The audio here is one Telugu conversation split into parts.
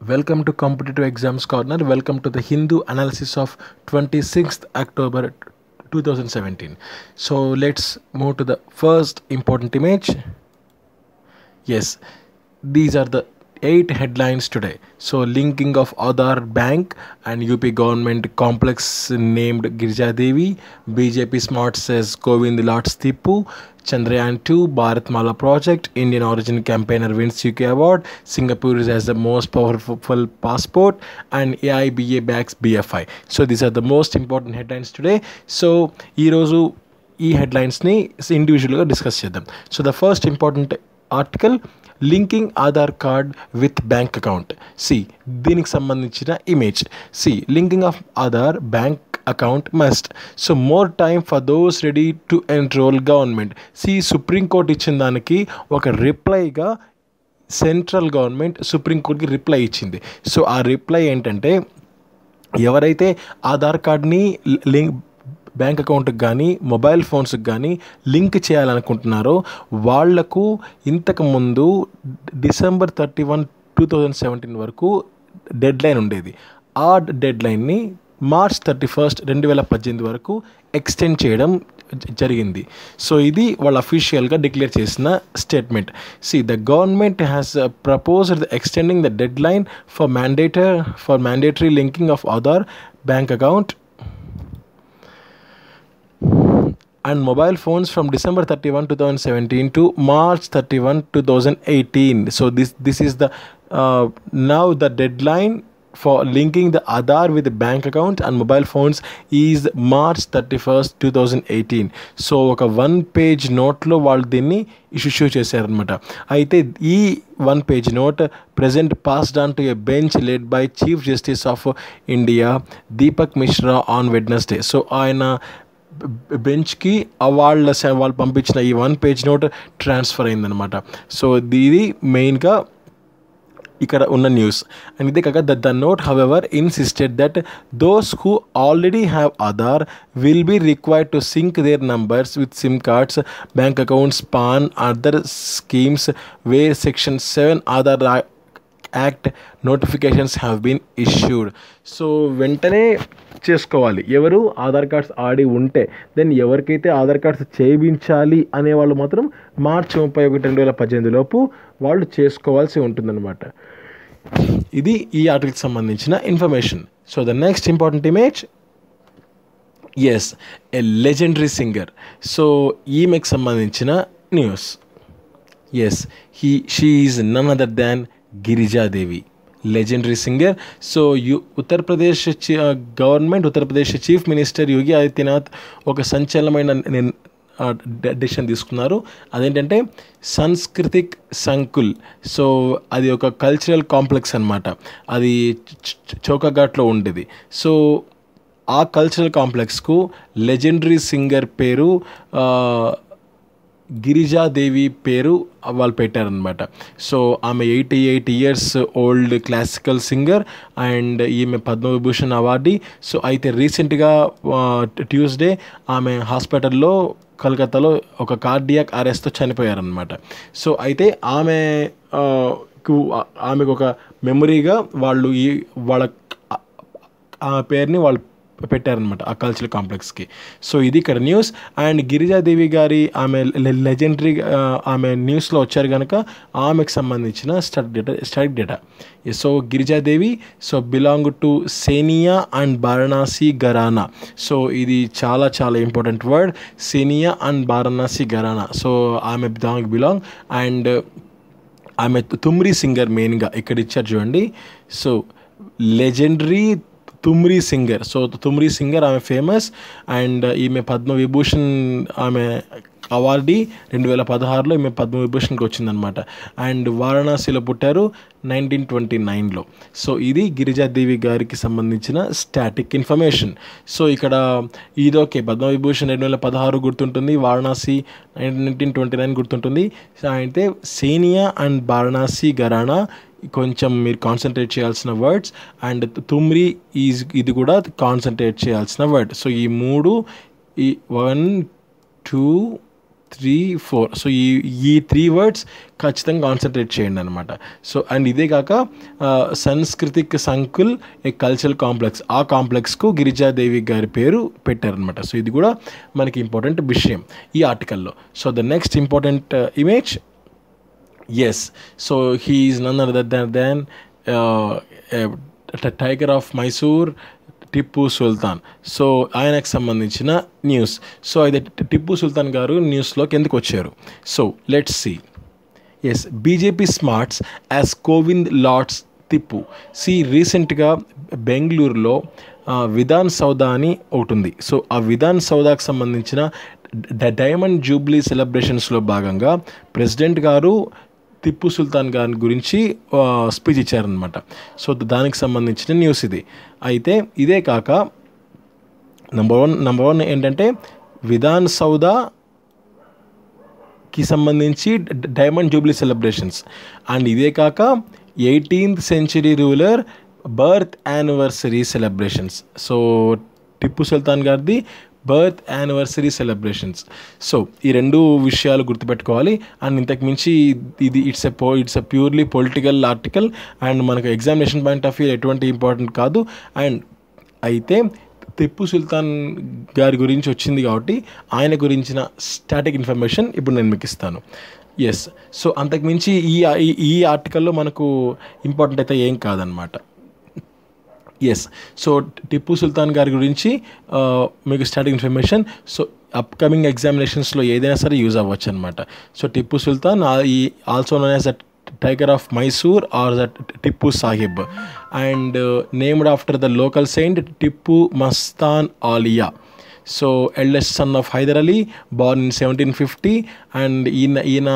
Welcome to Competitive Exams Corner. Welcome to the Hindu analysis of 26th October 2017. So let's move to the first important image. Yes, these are the eight headlines today. So linking of Aadhar Bank and UP government complex named Girja Devi, BJP Smart says Govind Lots Tipu, Chandrayaan 2, Bharat Mala project, Indian origin campaigner wins UK award, Singapore has the most powerful passport, and AIBA backs BFI. So these are the most important headlines today. So ఈరోజు ఈ హెడ్లైన్స్ని ఇండివిజువల్గా డిస్కస్ చేద్దాం so the first important article linking Aadhaar card with bank account సి దీనికి సంబంధించిన ఇమేజ్ సి linking of Aadhaar bank account must so more time for those ready to enrol government సి సుప్రీంకోర్టు ఇచ్చిన దానికి ఒక రిప్లైగా సెంట్రల్ గవర్నమెంట్ సుప్రీంకోర్టుకి రిప్లై ఇచ్చింది సో ఆ రిప్లై ఏంటంటే ఎవరైతే ఆధార్ కార్డ్ని లింక్ బ్యాంక్ అకౌంట్కి కానీ మొబైల్ ఫోన్స్కి కానీ లింక్ చేయాలనుకుంటున్నారో వాళ్లకు ఇంతకుముందు December thirty one two thousand seventeen వరకు డెడ్ లైన్ ఉండేది ఆ డెడ్ లైన్ని మార్చ్ థర్టీ ఫస్ట్ రెండు వేల పద్దెనిమిది వరకు ఎక్స్టెండ్ చేయడం జరిగింది సో ఇది వాళ్ళు అఫీషియల్గా డిక్లేర్ చేసిన స్టేట్మెంట్ సి the government has proposed extending the deadline for mandatory for mandatory linking of Aadhaar bank account and mobile phones from December 31 2017 to March 31 2018 so this this is the uh, now the deadline for linking the Aadhaar with the bank account and mobile phones is March 31st 2018 so ఒక వన్ పేజ్ నోట్లో వాళ్ళు దీన్ని ఇష్యూ చేశారనమాట అయితే ఈ one page note present passed on to a bench led by chief justice of India Deepak Mishra on Wednesday so ఆయన బెంచ్కి వాళ్ళ వాళ్ళు పంపించిన ఈ వన్ పేజ్ నోట్ ట్రాన్స్ఫర్ అయిందనమాట సో ఇది మెయిన్గా ఇక్కడ ఉన్న న్యూస్ అండ్ ఇదే కాక the the note however insisted that those who already have Aadhaar will be required to sync their numbers with SIM cards bank accounts PAN other schemes where section seven Aadhaar act notifications have been issued so వెంటనే చేసుకోవాలి ఎవరు ఆధార్ కార్డ్స్ ఆడి ఉంటే దెన్ ఎవరికైతే ఆధార్ కార్డ్స్ చేయించాలి అనేవాళ్ళు మాత్రం మార్చి ముప్పై ఒకటి రెండు వేల పద్దెనిమిది లోపు వాళ్ళు చేసుకోవాల్సి ఉంటుందన్నమాట ఇది ఈ ఆర్టికల్కి సంబంధించిన information so the next important image is a legendary singer so ఈమెకి సంబంధించిన news yes he she is none other than Girija Devi legendary singer so యు Uttar Pradesh government Uttar Pradesh chief minister Yogi Adityanath ఒక సంచలనమైన డెసిషన్ తీసుకున్నారు అదేంటంటే సంస్కృతిక్ సంకుల్ సో అది ఒక కల్చరల్ కాంప్లెక్స్ అనమాట అది చౌకాఘాట్లో ఉండేది సో ఆ కల్చరల్ కాంప్లెక్స్కు లెజెండరీ సింగర్ పేరు గిరిజాదేవి పేరు వాళ్ళు పెట్టారనమాట సో ఆమె eighty eight years old classical singer and ఈమె పద్మవిభూషణ్ అవార్డీ సో అయితే రీసెంట్గా ట్యూస్డే ఆమె హాస్పిటల్లో కలకత్తాలో ఒక కార్డియాక్ అరెస్ట్తో చనిపోయారనమాట సో అయితే ఆమె ఆమెకు ఒక మెమరీగా వాళ్ళు ఈ వాళ్ళ ఆమె పేరుని వాళ్ళు పెట్టారనమాట ఆ కల్చరల్ కాంప్లెక్స్కి సో ఇది ఇక్కడ న్యూస్ అండ్ గిరిజాదేవి గారి ఆమె లెజెండరీ ఆమె న్యూస్లో వచ్చారు కనుక ఆమెకు సంబంధించిన study data study data so Girija Devi so belong to Senia and Varanasi gharana so ఇది చాలా చాలా important word Senia and Varanasi gharana so ఆమె దానికి బిలాంగ్ అండ్ ఆమె తుమ్రీ సింగర్ మెయిన్గా ఇక్కడ ఇచ్చారు చూడండి so legendary thumri singer so thumri singer ఆమె ఫేమస్ అండ్ ఈమె పద్మవిభూషణ్ ఆమె అవార్డీ రెండు వేల పదహారులో ఈమె పద్మవిభూషణ్కి వచ్చిందనమాట అండ్ వారణాసిలో పుట్టారు నైన్టీన్ ట్వంటీ నైన్లో సో ఇది గిరిజాదేవి గారికి సంబంధించిన స్టాటిక్ ఇన్ఫర్మేషన్ సో ఇక్కడ ఇది ఓకే పద్మవిభూషణ్ రెండు వేల పదహారు గుర్తుంటుంది వారణాసి నైన్టీన్ ట్వంటీ నైన్ గుర్తుంటుంది అయితే సేనియా అండ్ వారణాసి గరానా కొంచెం మీరు కాన్సన్ట్రేట్ చేయాల్సిన వర్డ్స్ అండ్ తుమ్రి ఈజ్ ఇది కూడా కాన్సన్ట్రేట్ చేయాల్సిన వర్డ్ సో ఈ మూడు ఈ one two three four so ఈ ఈ త్రీ వర్డ్స్ ఖచ్చితంగా కాన్సన్ట్రేట్ చేయండి అనమాట సో అండ్ ఇదే కాక సంస్కృతిక్ సంకుల్ ఏ కల్చరల్ కాంప్లెక్స్ ఆ కాంప్లెక్స్కు గిరిజాదేవి గారి పేరు పెట్టారనమాట సో ఇది కూడా మనకి ఇంపార్టెంట్ విషయం ఈ ఆర్టికల్లో so the next important image is so he is none other than than tiger of Mysore Tipu Sultan so ఆయనకు సంబంధించిన న్యూస్ సో అయితే టిప్పు సుల్తాన్ గారు న్యూస్లోకి ఎందుకు వచ్చారు so let's see is BJP smarts as Kovind lords Tipu see రీసెంట్గా బెంగళూరులో విధాన్ సౌదా అని ఒకటి ఉంది సో ఆ విధాన్ సౌదాకు సంబంధించిన డైమండ్ జూబ్లీ సెలబ్రేషన్స్లో భాగంగా ప్రెసిడెంట్ గారు టిప్పు సుల్తాన్ గారి గురించి స్పీచ్ ఇచ్చారనమాట సో దానికి సంబంధించిన న్యూస్ ఇది అయితే ఇదే కాక నెంబర్ వన్ నెంబర్ వన్ ఏంటంటే విధాన్ సౌదాకి సంబంధించి డైమండ్ జూబ్లీ సెలబ్రేషన్స్ అండ్ ఇదే కాక eighteenth century ruler birth anniversary celebrations so Tipu Sultan గారిది బర్త్ యానివర్సరీ సెలబ్రేషన్స్ సో ఈ రెండు విషయాలు గుర్తుపెట్టుకోవాలి అండ్ ఇంతకు మించి ఇది ఇట్స్ ఎ పో it's a purely political article and మనకు ఎగ్జామినేషన్ పాయింట్ ఆఫ్ వ్యూ ఎటువంటి ఇంపార్టెంట్ కాదు అండ్ అయితే టిప్పు సుల్తాన్ గారి గురించి వచ్చింది కాబట్టి ఆయన గురించిన స్టాటిక్ ఇన్ఫర్మేషన్ ఇప్పుడు నేను మీకు ఇస్తాను ఎస్ సో అంతకుమించి ఈ ఈ ఆర్టికల్లో మనకు ఇంపార్టెంట్ అయితే ఏం కాదనమాట ఎస్ సో టిప్పు సుల్తాన్ గారి గురించి మీకు స్టార్టింగ్ ఇన్ఫర్మేషన్ సో అప్కమింగ్ ఎగ్జామినేషన్స్లో ఏదైనా సరే యూజ్ అవ్వచ్చు అనమాట సో టిప్పు సుల్తాన్ ఈ also known as a tiger of Mysore or the Tipu Sahib and named after the local saint Tipu Mastan Aulia so eldest son of Hyder Ali born in seventeen fifty and ఈయన ఈయన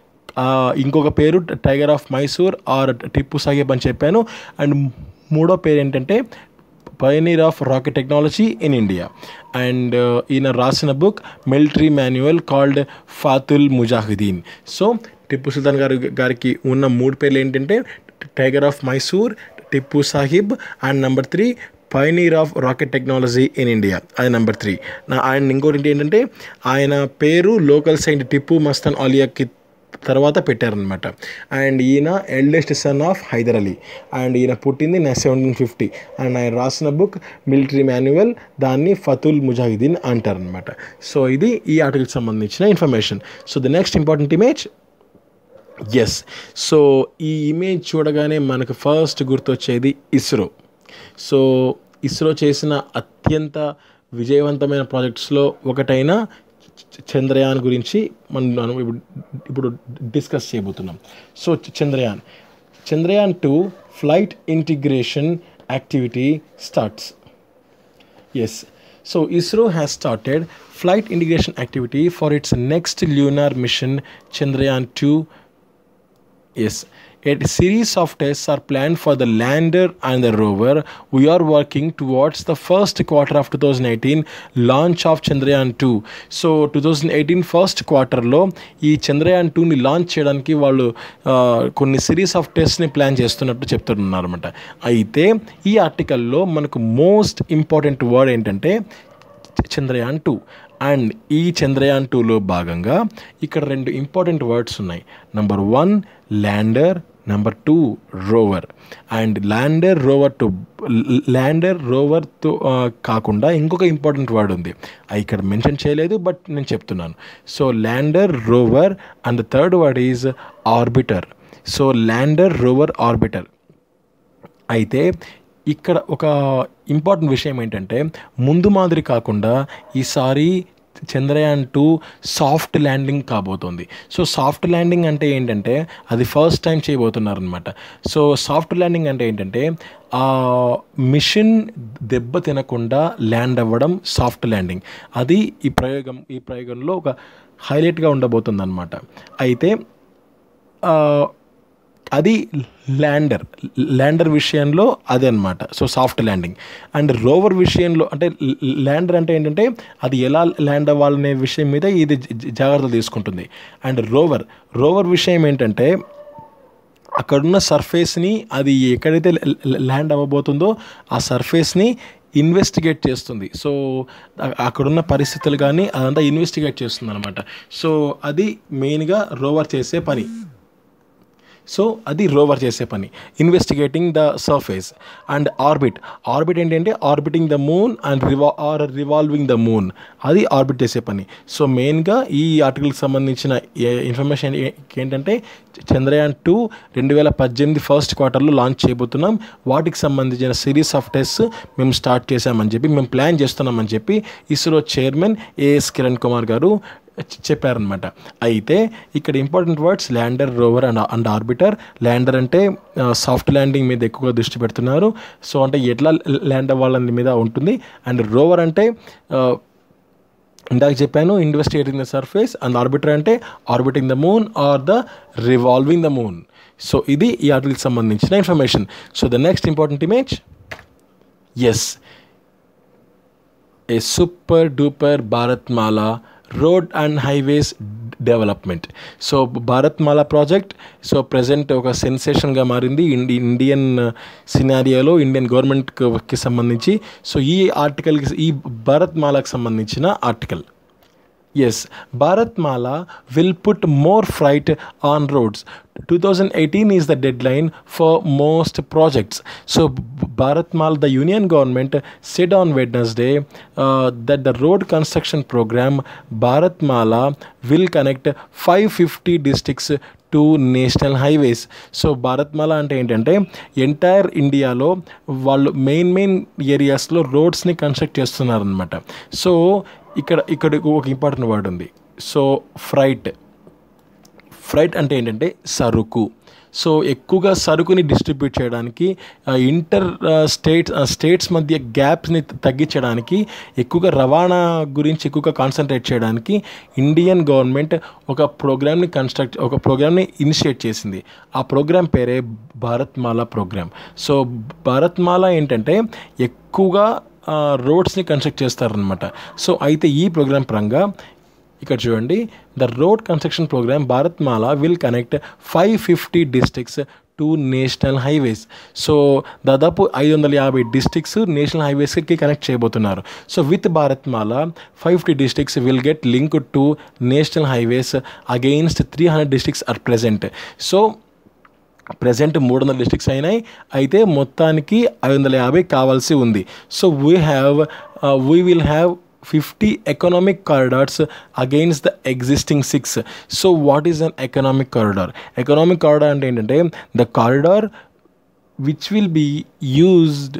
ఇంకొక పేరు tiger of Mysore or Tipu Sahib అని చెప్పాను అండ్ మూడో పేరు ఏంటంటే pioneer of rocket technology in India and ఈయన రాసిన book military manual called Fathul Mujahidin so Tipu Sultan గారి గారికి ఉన్న మూడు పేర్లు ఏంటంటే tiger of Mysore Tipu Sahib and number three pioneer of rocket technology in India అది నెంబర్ త్రీ నా ఆయన ఇంకోటి ఏంటంటే ఆయన పేరు లోకల్ సైంట్ టిప్పు మస్తాన్ ఆలియాకి తర్వాత పెట్టారనమాట అండ్ ఈయన eldest son of Hyder Ali and ఈయన పుట్టింది నా సెవెంటీన్ ఫిఫ్టీ అండ్ ఆయన రాసిన బుక్ మిలిటరీ మాన్యువల్ దాన్ని ఫతుల్ ముజాహిదీన్ అంటారనమాట సో ఇది ఈ ఆర్టికల్కి సంబంధించిన information so the next important image is so ఈ ఇమేజ్ చూడగానే మనకు ఫస్ట్ గుర్తొచ్చేది ఇస్రో సో ఇస్రో చేసిన అత్యంత విజయవంతమైన ప్రాజెక్ట్స్లో ఒకటైన చంద్రయాన్ గురించి మనం ఇప్పుడు ఇప్పుడు డిస్కస్ చేయబోతున్నాం so Chandrayaan Chandrayaan two flight integration activity starts is so ISRO has started flight integration activity for its next lunar mission Chandrayaan two Yes, a series of tests are planned for the lander and the rover. We are working towards the first quarter of 2018 launch of Chandrayaan 2. So two thousand eighteen first క్వార్టర్లో ఈ చంద్రయాన్ టూని లాంచ్ చేయడానికి వాళ్ళు కొన్ని సిరీస్ ఆఫ్ టెస్ట్ని ప్లాన్ చేస్తున్నట్టు చెప్తున్నారు అనమాట అయితే ఈ ఆర్టికల్లో మనకు మోస్ట్ ఇంపార్టెంట్ వర్డ్ ఏంటంటే చంద్రయాన్ టూ అండ్ ఈ చంద్రయాన్ టూలో భాగంగా ఇక్కడ రెండు ఇంపార్టెంట్ వర్డ్స్ ఉన్నాయి number one lander number two rover and lander rover to lander రోవర్తో కాకుండా ఇంకొక ఇంపార్టెంట్ వర్డ్ ఉంది అది ఇక్కడ మెన్షన్ చేయలేదు బట్ నేను చెప్తున్నాను so lander rover and the third word is orbiter so lander rover orbiter అయితే ఇక్కడ ఒక ఇంపార్టెంట్ విషయం ఏంటంటే ముందు మాదిరి కాకుండా ఈసారి చంద్రయాన్ టూ సాఫ్ట్ ల్యాండింగ్ కాబోతోంది సో సాఫ్ట్ ల్యాండింగ్ అంటే ఏంటంటే అది ఫస్ట్ టైం చేయబోతున్నారనమాట సో సాఫ్ట్ ల్యాండింగ్ అంటే ఏంటంటే ఆ మిషన్ దెబ్బ తినకుండా ల్యాండ్ అవ్వడం సాఫ్ట్ ల్యాండింగ్ అది ఈ ప్రయోగం ఈ ప్రయోగంలో ఒక హైలైట్గా ఉండబోతుంది అనమాట అయితే అది ల్యాండర్ ల్యాండర్ విషయంలో అదే అనమాట so soft landing and rover విషయంలో అంటే ల్యాండర్ అంటే ఏంటంటే అది ఎలా ల్యాండ్ అవ్వాలనే విషయం మీద ఇది జాగ్రత్తలు తీసుకుంటుంది అండ్ రోవర్ రోవర్ విషయం ఏంటంటే అక్కడున్న సర్ఫేస్ని అది ఎక్కడైతే ల్యాండ్ అవ్వబోతుందో ఆ సర్ఫేస్ని ఇన్వెస్టిగేట్ చేస్తుంది సో అ- అక్కడున్న పరిస్థితులు కానీ అదంతా ఇన్వెస్టిగేట్ చేస్తుంది అనమాట సో అది మెయిన్గా రోవర్ చేసే పని సో అది రోవర్ చేసే పని investigating the surface and orbit orbit ఏంటంటే ఆర్బిటింగ్ ద మూన్ అండ్ రివా ఆర్ రివాల్వింగ్ ద మూన్ అది ఆర్బిట్ చేసే పని సో మెయిన్గా ఈ ఆర్టికల్కి సంబంధించిన ఇన్ఫర్మేషన్ ఏంటంటే చంద్రయాన్ టూ రెండు వేల పద్దెనిమిది ఫస్ట్ క్వార్టర్లో లాంచ్ చేయబోతున్నాం వాటికి సంబంధించిన సిరీస్ ఆఫ్ టెస్ట్ మేము స్టార్ట్ చేశామని చెప్పి మేము ప్లాన్ చేస్తున్నామని చెప్పి ఇస్రో చైర్మన్ ఏఎస్ కిరణ్ కుమార్ గారు చె- చెప్పారనమాట అయితే ఇక్కడ important words lander rover and and orbiter lander అంటే సాఫ్ట్ ల్యాండింగ్ మీద ఎక్కువగా దృష్టి పెడుతున్నారు సో అంటే ఎట్లా ల్యాండ్ అవ్వాలని మీద ఉంటుంది అండ్ రోవర్ అంటే ఆ, ఇందాక చెప్పాను investigating the surface and orbiter అంటే orbiting the moon or the revolving the moon so ఇది ఈ ఆర్టికల్కి సంబంధించిన information so the next important image is a super duper Bharatmala road and highways development so Bharatmala project so present ఒక సెన్సేషన్గా మారింది ఇండి ఇండియన్ సినారియోలో ఇండియన్ గవర్నమెంట్కి సంబంధించి సో ఈ ఆర్టికల్కి ఈ భారత్మాలకు సంబంధించిన article is Bharatmala will put more freight on roads two thousand eighteen is the deadline for most projects so Bharatmala the union government said on Wednesday that the road construction programme Bharatmala will connect five fifty districts to national highways so Bharatmala అంటే ఏంటంటే ఎంటైర్ ఇండియాలో వాళ్ళు మెయిన్ మెయిన్ ఏరియాస్లో రోడ్స్ని కన్స్ట్రక్ట్ చేస్తున్నారనమాట సో ఇక్కడ ఇక్కడ ఒక ఇంపార్టెంట్ వర్డ్ ఉంది సో ఫ్రైట్ ఫ్రైట్ అంటే ఏంటంటే సరుకు సో ఎక్కువగా సరుకుని డిస్ట్రిబ్యూట్ చేయడానికి ఇంటర్ స్టేట్స్ స్టేట్స్ మధ్య గ్యాప్స్ని తగ్గించడానికి ఎక్కువగా రవాణా గురించి ఎక్కువగా కాన్సన్ట్రేట్ చేయడానికి ఇండియన్ గవర్నమెంట్ ఒక ప్రోగ్రామ్ని కన్స్ట్రక్ట్ ఒక ప్రోగ్రామ్ని ఇనిషియేట్ చేసింది ఆ ప్రోగ్రామ్ పేరే భారత్మాల ప్రోగ్రామ్ సో భారత్మాల ఏంటంటే ఎక్కువగా రోడ్స్ని కన్స్ట్రక్ట్ చేస్తారనమాట సో అయితే ఈ ప్రోగ్రామ్ పరంగా ఇక్కడ చూడండి the road construction programme Bharatmala will connect five fifty districts to national highways so దాదాపు ఐదు వందల యాభై డిస్ట్రిక్ట్స్ నేషనల్ హైవేస్కి కనెక్ట్ చేయబోతున్నారు so with Bharatmala five fifty districts will get link to national highways against three hundred districts are present so present మూడు వందల డిస్ట్రిక్ట్స్ అయినాయి అయితే మొత్తానికి ఐదు వందల యాభై కావాల్సి ఉంది so we have we will have fifty economic corridors against the existing six so what is an economic corridor economic corridor అంటే ఏంటంటే the corridor which will be used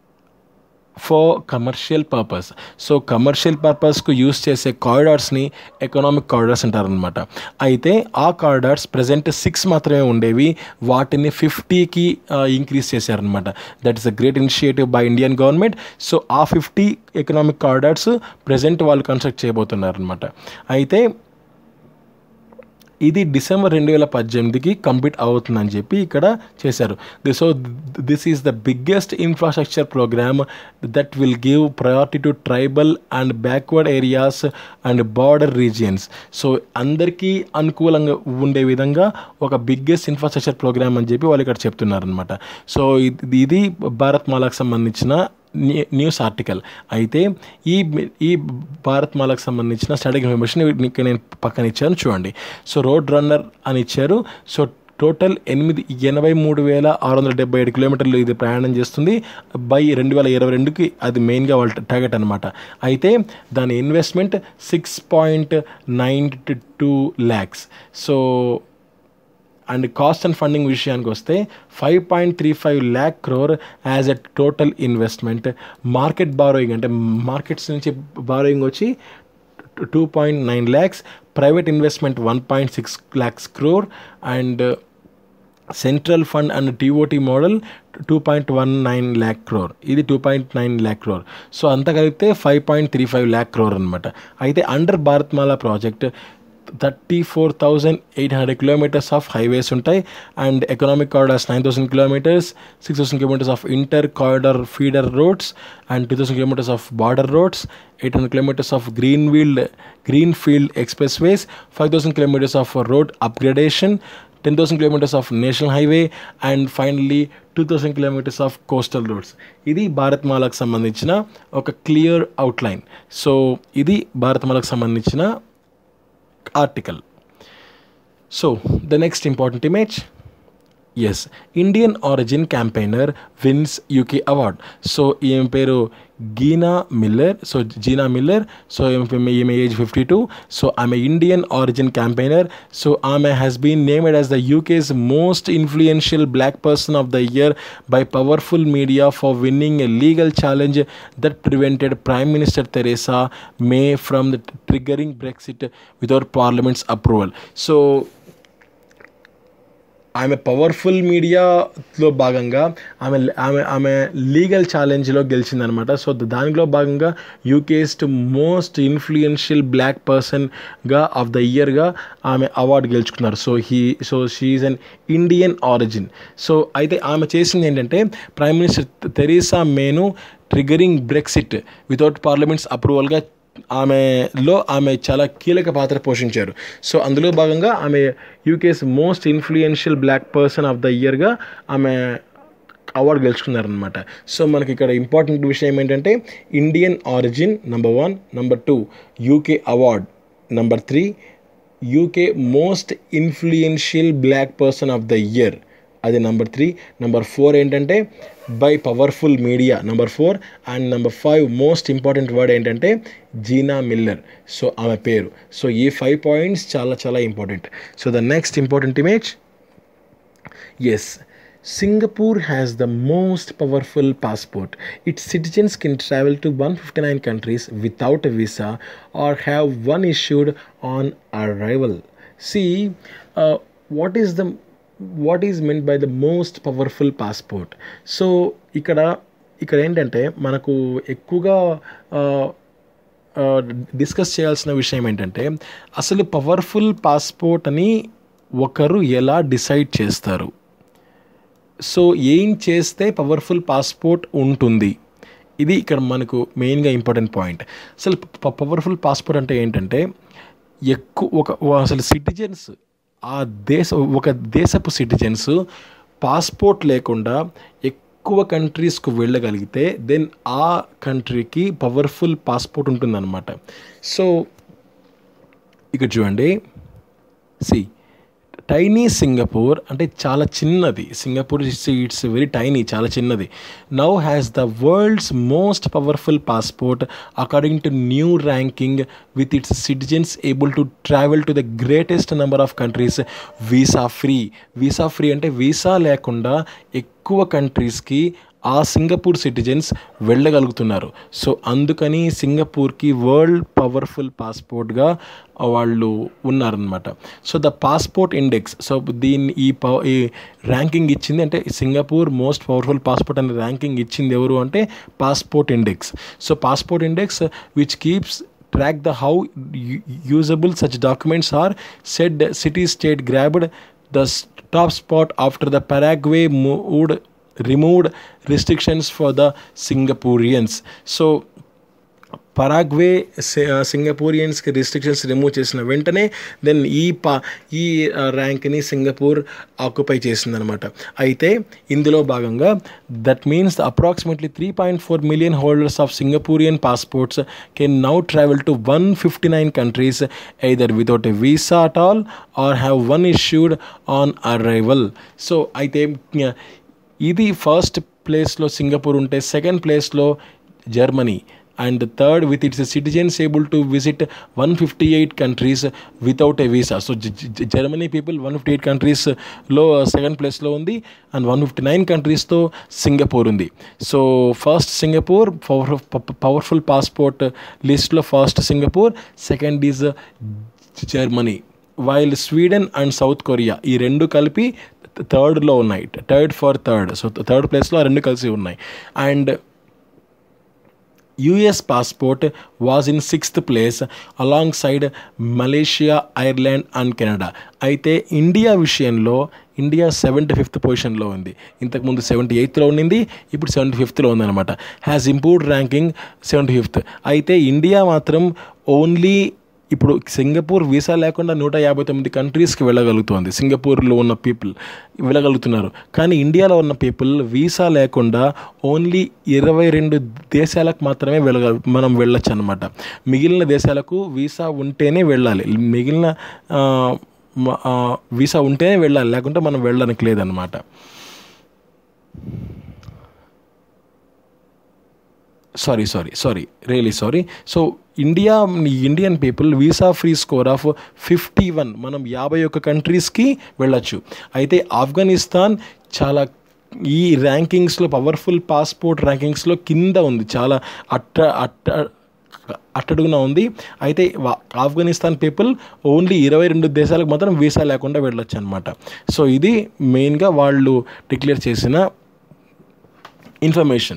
for commercial purpose so commercial పర్పస్కు యూస్ చేసే కారిడార్స్ని ఎకనామిక్ కారిడార్స్ అంటారనమాట అయితే ఆ కారిడార్స్ ప్రజెంట్ సిక్స్ మాత్రమే ఉండేవి వాటిని ఫిఫ్టీకి ఇంక్రీజ్ చేశారనమాట that is a great initiative by Indian government so ఆ ఫిఫ్టీ ఎకనామిక్ కారిడార్స్ ప్రజెంట్ వాళ్ళు కన్స్ట్రక్ట్ చేయబోతున్నారనమాట అయితే ఇది డిసెంబర్ రెండు వేల పద్దెనిమిదికి కంప్లీట్ అవుతుందని చెప్పి ఇక్కడ చేశారు so this is the biggest infrastructure programme that will give priority to tribal and backward areas and border regions so అందరికీ అనుకూలంగా ఉండే విధంగా ఒక బిగ్గెస్ట్ ఇన్ఫ్రాస్ట్రక్చర్ ప్రోగ్రామ్ అని చెప్పి వాళ్ళు ఇక్కడ చెప్తున్నారనమాట సో ఇది ఇది భారత్ మాలాకు సంబంధించిన న్యూస్ ఆర్టికల్ అయితే ఈ ఈ భారత్ మాలకు సంబంధించిన స్టాటిక్ ఇన్ఫర్మేషన్ ఇక్కడ నేను పక్కన ఇచ్చాను చూడండి సో రోడ్ రన్నర్ అని ఇచ్చారు సో టోటల్ ఎనిమిది ఎనభై మూడు వేల ఆరు వందల డెబ్బై ఏడు కిలోమీటర్లు ఇది ప్రయాణం చేస్తుంది బై రెండు వేల ఇరవై రెండుకి అది మెయిన్గా వాళ్ళ టార్గెట్ అనమాట అయితే దాని investment six point nine two lakhs so and cost and funding విషయానికి వస్తే five point three five lakh crore as a total investment market borrowing అంటే మార్కెట్స్ నుంచి బారోయింగ్ వచ్చి two point nine lakhs private investment one point six lakhs crore and central fund and TOT model two point one nine lakh crore ఇది two point nine lakh crore so అంతా కలిపితే five point three five lakh crore అనమాట అయితే under Bharatmala project thirty four thousand eight hundred kilometres of highways ఉంటాయి and economic corridors nine thousand kilometres six thousand kilometres of inter corridor feeder roads and two thousand kilometres of border roads eight hundred kilometres of green wield green field expressways five thousand kilometres of road upgradation ten thousand kilometres of national highway and finally two thousand kilometres of coastal roads ఇది భారత్మాలకు సంబంధించిన ఒక క్లియర్ అవుట్లైన్ సో ఇది భారత్మాలకు సంబంధించిన article so the next important image is Indian origin campaigner wins UK award so ఈమె పేరు Gina Miller so Gina Miller so ఈమె ఏజ్ ఫిఫ్టీ టూ సో ఆమె ఇండియన్ ఆరిజిన్ క్యాంపెయినర్ సో ఆమె has been named as the UK's most influential black person of the year by powerful media for winning a legal challenge that prevented prime minister Theresa May from the triggering Brexit without parliaments approval so ఆమె పవర్ఫుల్ మీడియాలో భాగంగా ఆమె ఆమె ఆమె లీగల్ ఛాలెంజ్లో గెలిచిందనమాట సో దానిలో భాగంగా యూకేస్ మోస్ట్ ఇన్ఫ్లుయెన్షియల్ బ్లాక్ పర్సన్గా ఆఫ్ ద ఇయర్గా ఆమె అవార్డు గెలుచుకున్నారు so he so she an Indian origin so అయితే ఆమె చేసింది ఏంటంటే ప్రైమ్ మినిస్టర్ తెరీసా మేను ట్రిగరింగ్ బ్రెక్సిట్ వితౌట్ పార్లమెంట్స్ అప్రూవల్గా ఆమెలో ఆమె చాలా కీలక పాత్ర పోషించారు సో అందులో భాగంగా ఆమె UK's most influential black person of the ఇయర్గా ఆమె అవార్డు గెలుచుకున్నారనమాట సో మనకి ఇక్కడ ఇంపార్టెంట్ విషయం ఏంటంటే Indian origin number one number two UK award number three UK most influential black person of the year అది నెంబర్ త్రీ నెంబర్ ఫోర్ ఏంటంటే by powerful media number four and number five most important word ఏంటంటే జీనా మిల్లర్ సో ఆమె పేరు సో ఈ ఫైవ్ పాయింట్స్ చాలా చాలా important so the next important image is Singapore has the most powerful passport. Its citizens can travel to 159 countries without a visa or have one issued on arrival. See, uh, what is the what is meant by the most powerful passport? So ఇక్కడ ఇక్కడ ఏంటంటే మనకు ఎక్కువగా డిస్కస్ చేయాల్సిన విషయం ఏంటంటే అసలు పవర్ఫుల్ పాస్పోర్ట్ అని ఒకరు ఎలా డిసైడ్ చేస్తారు సో ఏం చేస్తే పవర్ఫుల్ పాస్పోర్ట్ ఉంటుంది ఇది ఇక్కడ మనకు మెయిన్గా ఇంపార్టెంట్ పాయింట్ అసలు పవర్ఫుల్ పాస్పోర్ట్ అంటే ఏంటంటే ఎక్కువ ఒక అసలు సిటిజన్స్ ఆ దేశ ఒక దేశపు సిటిజన్స్ పాస్పోర్ట్ లేకుండా ఎక్కువ కంట్రీస్కు వెళ్ళగలిగితే దెన్ ఆ కంట్రీకి పవర్ఫుల్ పాస్పోర్ట్ ఉంటుందన్నమాట సో ఇక్కడ చూడండి సి టైనీ సింగపూర్ అంటే చాలా చిన్నది సింగపూర్ ఇట్స్ వెరీ టైనీ చాలా చిన్నది now has the world's most powerful passport according to new ranking with its citizens able to travel to the greatest number of countries visa free visa free అంటే వీసా లేకుండా ఎక్కువ కంట్రీస్కి ఆ సింగపూర్ సిటిజన్స్ వెళ్ళగలుగుతున్నారు సో అందుకని సింగపూర్కి వరల్డ్ పవర్ఫుల్ పాస్పోర్ట్గా వాళ్ళు ఉన్నారనమాట so the passport index so దీన్ని ఈ ప ఈ ర్యాంకింగ్ ఇచ్చింది అంటే సింగపూర్ మోస్ట్ పవర్ఫుల్ పాస్పోర్ట్ అనే ర్యాంకింగ్ ఇచ్చింది ఎవరు అంటే passport index so passport index which keeps track the how usable such documents are said city state grabbed the top spot after the paraguay moved removed restrictions for the singaporeans so Paraguay సింగపూరియన్స్కి రిస్ట్రిక్షన్స్ రిమూవ్ చేసిన వెంటనే దెన్ ఈ పా ఈ ర్యాంక్ని సింగపూర్ ఆక్యుపై చేసిందనమాట అయితే ఇందులో భాగంగా that means approximately three point four million holders of Singaporean passports can now travel to one fifty nine countries either without a visa at all or have one issued on arrival so అయితే ఇది ఫస్ట్ ప్లేస్లో సింగపూర్ ఉంటే సెకండ్ ప్లేస్లో Germany and third with its citizens able to visit one fifty eight countries without a visa so Germany people one fifty eight కంట్రీస్లో సెకండ్ ప్లేస్లో ఉంది అండ్ వన్ ఫిఫ్టీ నైన్ కంట్రీస్తో సింగపూర్ ఉంది so first Singapore power powerful passport లిస్ట్లో first Singapore second is Germany while Sweden and South Korea ఈ రెండు కలిపి థర్డ్లో ఉన్నాయి third for third so third ప్లేస్లో ఆ రెండు కలిసి ఉన్నాయి and US passport was in sixth place alongside Malaysia Ireland and Canada అయితే ఇండియా విషయంలో ఇండియా సెవెంటీ ఫిఫ్త్ పొజిషన్లో ఉంది ఇంతకుముందు సెవెంటీ ఎయిత్లో ఉండింది ఇప్పుడు సెవెంటీ ఫిఫ్త్లో ఉందన్నమాట has improved ranking seventy fifth అయితే ఇండియా మాత్రం ఓన్లీ ఇప్పుడు సింగపూర్ వీసా లేకుండా నూట యాభై తొమ్మిది కంట్రీస్కి వెళ్ళగలుగుతుంది సింగపూర్లో ఉన్న పీపుల్ వెళ్ళగలుగుతున్నారు కానీ ఇండియాలో ఉన్న పీపుల్ వీసా లేకుండా ఓన్లీ ఇరవై రెండు దేశాలకు మాత్రమే వెళ్ళగ మనం వెళ్ళొచ్చు అనమాట మిగిలిన దేశాలకు వీసా ఉంటేనే వెళ్ళాలి మిగిలిన ఆ, మ- ఆ, వీసా ఉంటేనే వెళ్ళాలి లేకుంటే మనం వెళ్ళడానికి లేదనమాట sorry sorry sorry really sorry so India Indian people visa free score of fifty one మనం యాభై ఒక్క కంట్రీస్కి వెళ్ళొచ్చు అయితే ఆఫ్ఘనిస్తాన్ చాలా ఈ ర్యాంకింగ్స్లో పవర్ఫుల్ పాస్పోర్ట్ ర్యాంకింగ్స్లో కింద ఉంది చాలా అట్ట అట్ట అట్టడుగున ఉంది అయితే వా- ఆఫ్ఘనిస్తాన్ పీపుల్ ఓన్లీ ఇరవై రెండు దేశాలకు మాత్రం వీసా లేకుండా వెళ్ళొచ్చు అనమాట సో ఇది మెయిన్గా వాళ్ళు డిక్లేర్ చేసిన ఇన్ఫర్మేషన్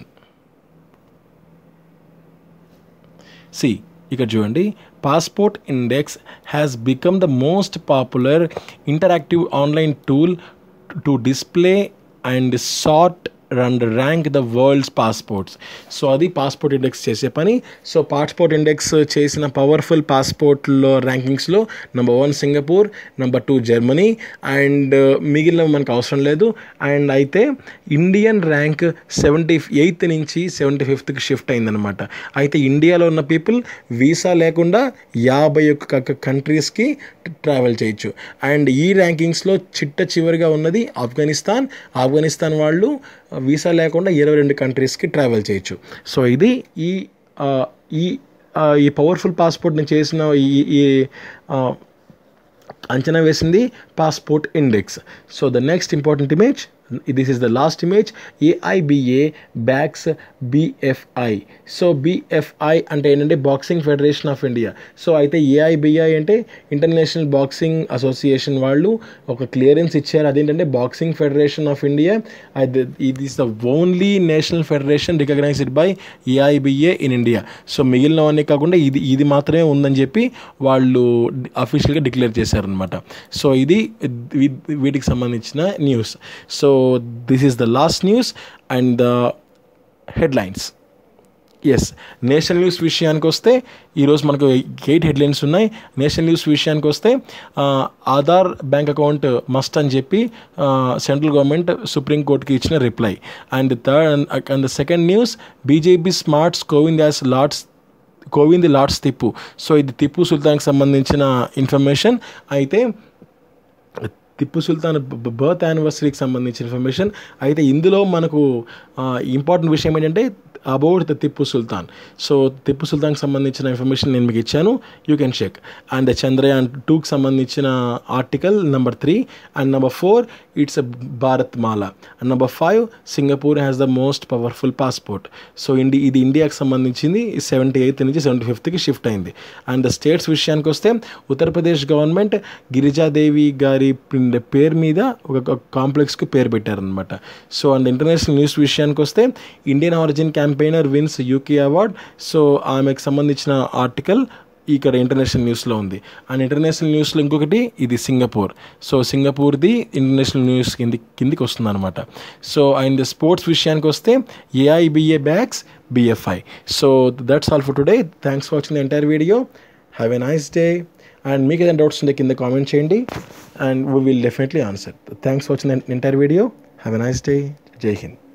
సి ఇక్కడ చూడండి passport index has become the most popular interactive online tool to display and sort and rank the world's passports so అది పాస్పోర్ట్ ఇండెక్స్ చేసే పని సో పాస్పోర్ట్ ఇండెక్స్ చేసిన పవర్ఫుల్ పాస్పోర్ట్లో ర్యాంకింగ్స్లో number one Singapore number two Germany and మిగిలిన మనకు అవసరం లేదు అండ్ అయితే ఇండియన్ ర్యాంక్ సెవెంటీ ఎయిత్ నుంచి సెవెంటీ ఫిఫ్త్కి షిఫ్ట్ అయిందనమాట అయితే ఇండియాలో ఉన్న పీపుల్ వీసా లేకుండా యాభై ఒక్క కంట్రీస్కి ట్రావెల్ చేయొచ్చు అండ్ ఈ ర్యాంకింగ్స్లో చిట్ట చివరిగా ఉన్నది ఆఫ్ఘనిస్తాన్ ఆఫ్ఘనిస్తాన్ వాళ్ళు వీసా లేకుండా ఇరవై రెండు కంట్రీస్కి ట్రావెల్ చేయొచ్చు సో ఇది ఈ ఆ, ఈ ఆ, ఈ పవర్ఫుల్ పాస్పోర్ట్ని చేసిన ఈ ఈ ఆ, అంచనా వేసింది passport index so the next important image this is the last image AIBA backs BFI so BFI అంటే ఏంటంటే boxing federation of India so అయితే ఏఐబిఐ అంటే ఇంటర్నేషనల్ బాక్సింగ్ అసోసియేషన్ వాళ్ళు ఒక క్లియరెన్స్ ఇచ్చారు అదేంటంటే బాక్సింగ్ ఫెడరేషన్ ఆఫ్ ఇండియా ఇది is the only national federation recognised by AIBA in India so మిగిలినవన్నీ కాకుండా ఇది ఇది మాత్రమే ఉందని చెప్పి వాళ్ళు అఫీషియల్గా డిక్లేర్ చేశారనమాట సో ఇది వీ- వీటికి సంబంధించిన news so this is the last news and the headlines as national news విషయానికి వస్తే ఈరోజు మనకు ఎయిట్ హెడ్లైన్స్ ఉన్నాయి నేషనల్ న్యూస్ విషయానికి వస్తే ఆ, ఆధార్ బ్యాంక్ అకౌంట్ మస్ట్ అని చెప్పి సెంట్రల్ గవర్నమెంట్ సుప్రీంకోర్టుకి ఇచ్చిన reply and third and the second news BJP smarts Kovind as lauds Kovind lauds Tipu so ఇది తిప్పు సుల్తాన్కి సంబంధించిన ఇన్ఫర్మేషన్ అయితే టిప్పు సుల్తాన్ బర్త్ యానివర్సరీకి సంబంధించిన ఇన్ఫర్మేషన్ అయితే ఇందులో మనకు ఇంపార్టెంట్ విషయం ఏంటంటే about the Tipu Sultan so Tipu సుల్తాన్కి సంబంధించిన ఇన్ఫర్మేషన్ నేను మీకు ఇచ్చాను you can check and Chandrayaan టూకి సంబంధించిన article number three and number four it's a Bharat Mala and number five Singapore has the most powerful passport so ఇండి ఇది ఇండియాకి సంబంధించింది సెవెంటీ ఎయిత్ నుంచి సెవెంటీ ఫిఫ్త్కి షిఫ్ట్ అయింది అండ్ ద స్టేట్స్ విషయానికి వస్తే ఉత్తరప్రదేశ్ గవర్నమెంట్ గిరిజాదేవి గారి పిన్- పేరు మీద ఒక కాంప్లెక్స్కి పేరు పెట్టారనమాట సో అండ్ ఇంటర్నేషనల్ న్యూస్ విషయానికి వస్తే Indian origin campaigner wins UK award so ఆమెకు సంబంధించిన ఆర్టికల్ ఇక్కడ ఇంటర్నేషనల్ న్యూస్లో ఉంది అండ్ ఇంటర్నేషనల్ న్యూస్లో ఇంకొకటి ఇది సింగపూర్ సో సింగపూర్ది ఇంటర్నేషనల్ న్యూస్ కింది కిందికి వస్తుంది అనమాట సో అండ్ స్పోర్ట్స్ విషయానికి వస్తే AIBA bags BFI so that's all for today thanks for watching the entire video have a nice day and మీకు ఏదైనా డౌట్స్ ఉంటే కింద కామెంట్ చేయండి and we will definitely answer thanks for watching the entire video have a nice day Jai Hind